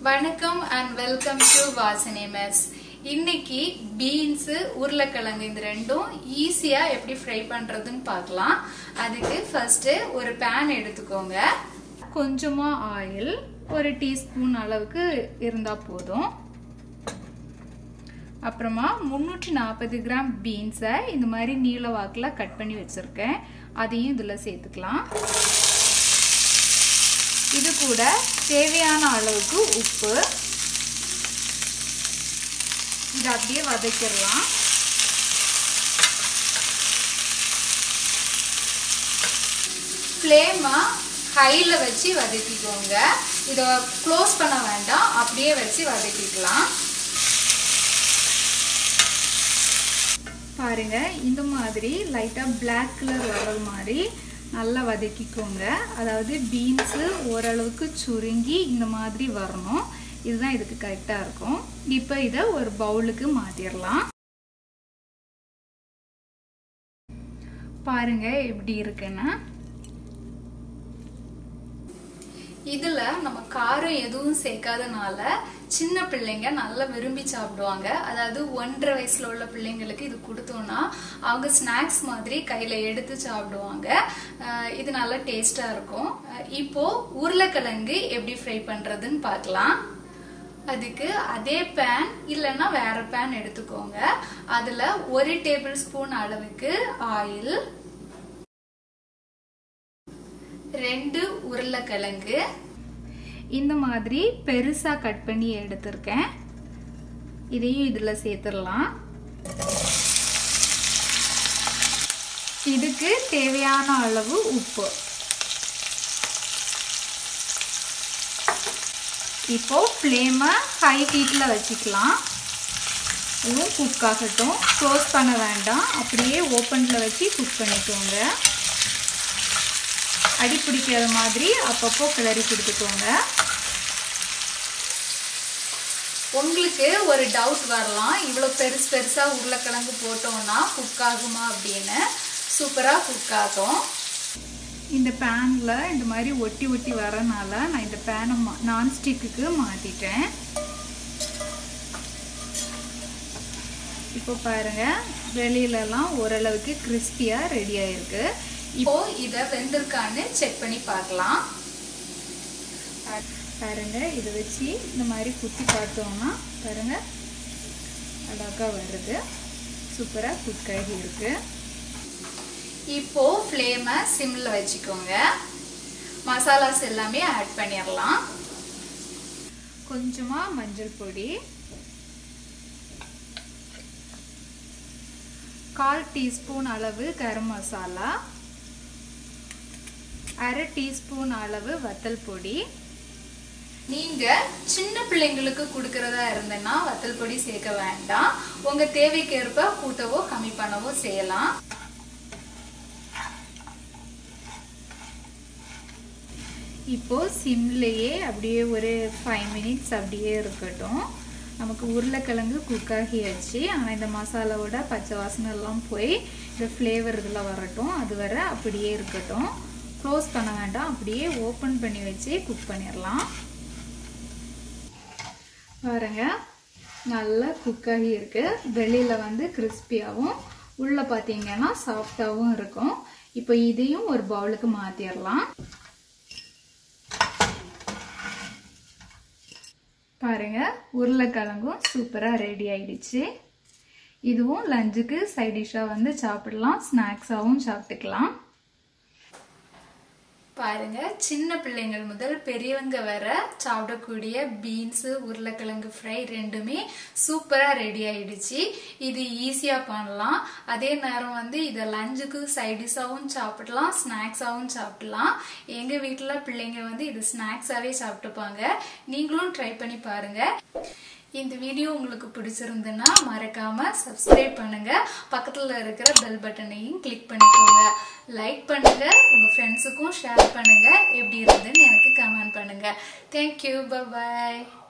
வணக்கம் and welcome to Vasanai mess இன்னைக்கு beans உருளைக்கிழங்கு இந்த ரெண்டும் ஈஸியா எப்படி ஃப்ரை பண்றதுன்னு பார்க்கலாம் அதுக்கு ஃபர்ஸ்ட் ஒரு பேன் எடுத்துக்கோங்க கொஞ்சமா ஆயில் ஒரு டீஸ்பூன் அளவுக்கு இருந்தா போதும் அப்புறமா முந்நூற்றி நாற்பது கிராம் பீன்ஸை இந்த மாதிரி நீல வாக்கில் கட் பண்ணி வச்சுருக்கேன் அதையும் இதில் சேர்த்துக்கலாம் இது கூட தேவையான அளவுக்கு உப்பு இதை அப்படியே வதக்கிடலாம் ஃப்ளேமை ஹையில் வச்சு வதக்கிக்கோங்க இதை க்ளோஸ் பண்ண வேண்டாம் அப்படியே வச்சு வதக்கிக்கலாம் பாருங்க இந்த மாதிரி லைட்டாக பிளாக் கலர் வர்றது மாதிரி நல்லா வதக்கிக்கோங்க அதாவது பீன்ஸு ஓரளவுக்கு சுருங்கி இந்த மாதிரி வரணும் இதுதான் இதுக்கு கரெக்டாக இருக்கும் இப்போ இதை ஒரு பவுலுக்கு மாற்றிடலாம் பாருங்க எப்படி இருக்குன்னு இதுல நம்ம காரம் எதுவும் சேர்க்காதனால சின்ன பிள்ளைங்க நல்லா விரும்பி சாப்பிடுவாங்க அதாவது ஒன்றரை வயசுல உள்ள பிள்ளைங்களுக்கு இது கொடுத்தோம்னா அவங்க ஸ்நாக்ஸ் மாதிரி கையில எடுத்து சாப்பிடுவாங்க இது நல்லா டேஸ்டா இருக்கும் இப்போ உருளைக்கிழங்கு எப்படி ஃப்ரை பண்றதுன்னு பார்க்கலாம் அதுக்கு அதே பேன் இல்லைன்னா வேற பேன் எடுத்துக்கோங்க அதுல ஒரு டேபிள் ஸ்பூன் அளவுக்கு ஆயில் ரெண்டு உருளைக்கிழங்கு இந்த மாதிரி பெருசா கட் பண்ணி எடுத்திருக்கேன் இதையும் இதுல சேர்த்துடலாம் இதுக்கு தேவையான அளவு உப்பு இப்போ ஃப்ளேமை ஹை ஹீட்டில் வச்சுக்கலாம் இதுவும் குக் ஆகட்டும் க்ளோஸ் பண்ண வேண்டாம் அப்படியே ஓப்பனில் வச்சு குக் பண்ணிக்கோங்க அடி பிடிக்காத மாதிரி அப்பப்போ கிளறி கொடுத்துக்கோங்க உங்களுக்கு ஒரு டவுட் வரலாம் இவ்வளோ பெருசு பெருசாக உருளைக்கிழங்கு போட்டோம்னா குக் ஆகுமா அப்படின்னு சூப்பராக குக் ஆகும் இந்த பேனில் இந்த மாதிரி ஒட்டி ஒட்டி வரனால நான் இந்த பேனை நான்ஸ்டிக்கு மாற்றிட்டேன் இப்போ பாருங்க வெளியிலலாம் ஓரளவுக்கு கிறிஸ்பியாக ரெடி ஆயிருக்கு இப்போ இதை வெந்திருக்கான்னு செக் பண்ணி பார்க்கலாம் பாருங்க இதை வச்சு இந்த மாதிரி குத்தி பார்த்தோம்னா பாருங்க அழகாக வருது சூப்பராக குக் ஆகி இருக்கு இப்போ ஃப்ளேமை சிம்மில் வச்சுக்கோங்க மசாலாஸ் எல்லாமே ஆட் பண்ணிடலாம் கொஞ்சமாக மஞ்சள் பொடி கால் டீஸ்பூன் அளவு கரம் மசாலா அரை டீஸ்பூன் அளவு வத்தல் பொடி நீங்க சின்ன பிள்ளைங்களுக்கு கொடுக்கறதா இருந்தேன்னா வத்தல் பொடி சேர்க்க வேண்டாம் உங்க தேவைக்கேற்ப கூட்டவோ கம்மி பண்ணவோ செய்யலாம் இப்போ சிம்லேயே அப்படியே ஒரு ஃபைவ் மினிட்ஸ் அப்படியே இருக்கட்டும் நமக்கு உருளைக்கிழங்கு குக் ஆகியாச்சு ஆனால் இந்த மசாலாவோட பச்சை வாசனை எல்லாம் போய் இந்த ஃப்ளேவர் இதில் வரட்டும் அது வர அப்படியே இருக்கட்டும் க்ளோஸ் பண்ண வேண்டாம் அப்படியே ஓப்பன் பண்ணி வச்சு குக் பண்ணிடலாம் பாருங்க நல்லா குக் ஆகி இருக்கு வெளியில் வந்து கிறிஸ்பியாகவும் உள்ளே பார்த்தீங்கன்னா சாஃப்டாகவும் இருக்கும் இப்போ இதையும் ஒரு பவுலுக்கு மாற்றிடலாம் பாருங்க உருளைக்கிழங்கும் சூப்பராக ரெடி ஆயிடுச்சு இதுவும் லஞ்சுக்கு சைட் டிஷ்ஷாக வந்து சாப்பிடலாம் ஸ்நாக்ஸாகவும் சாப்பிட்டுக்கலாம் பாருங்க சின்ன பிள்ளைங்கள் முதல் பெரியவங்க வர சாப்பிடக்கூடிய பீன்ஸு உருளைக்கிழங்கு ஃப்ரை ரெண்டுமே சூப்பராக ரெடி ஆயிடுச்சு இது ஈஸியாக பண்ணலாம் அதே நேரம் வந்து இதை லஞ்சுக்கு சைடிஷாகவும் சாப்பிடலாம் ஸ்நாக்ஸாகவும் சாப்பிடலாம் எங்கள் வீட்டில் பிள்ளைங்க வந்து இது ஸ்நாக்ஸாகவே சாப்பிட்டுப்பாங்க நீங்களும் ட்ரை பண்ணி பாருங்க இந்த வீடியோ உங்களுக்கு பிடிச்சிருந்துன்னா மறக்காம சப்ஸ்கிரைப் பண்ணுங்க பக்கத்துல இருக்கிற பெல் பட்டனையும் கிளிக் பண்ணிக்கோங்க லைக் பண்ணுங்க உங்க ஃப்ரெண்ட்ஸுக்கும் ஷேர் பண்ணுங்க எப்படி இருந்ததுன்னு எனக்கு கமெண்ட் பண்ணுங்க தேங்க்யூ பாய்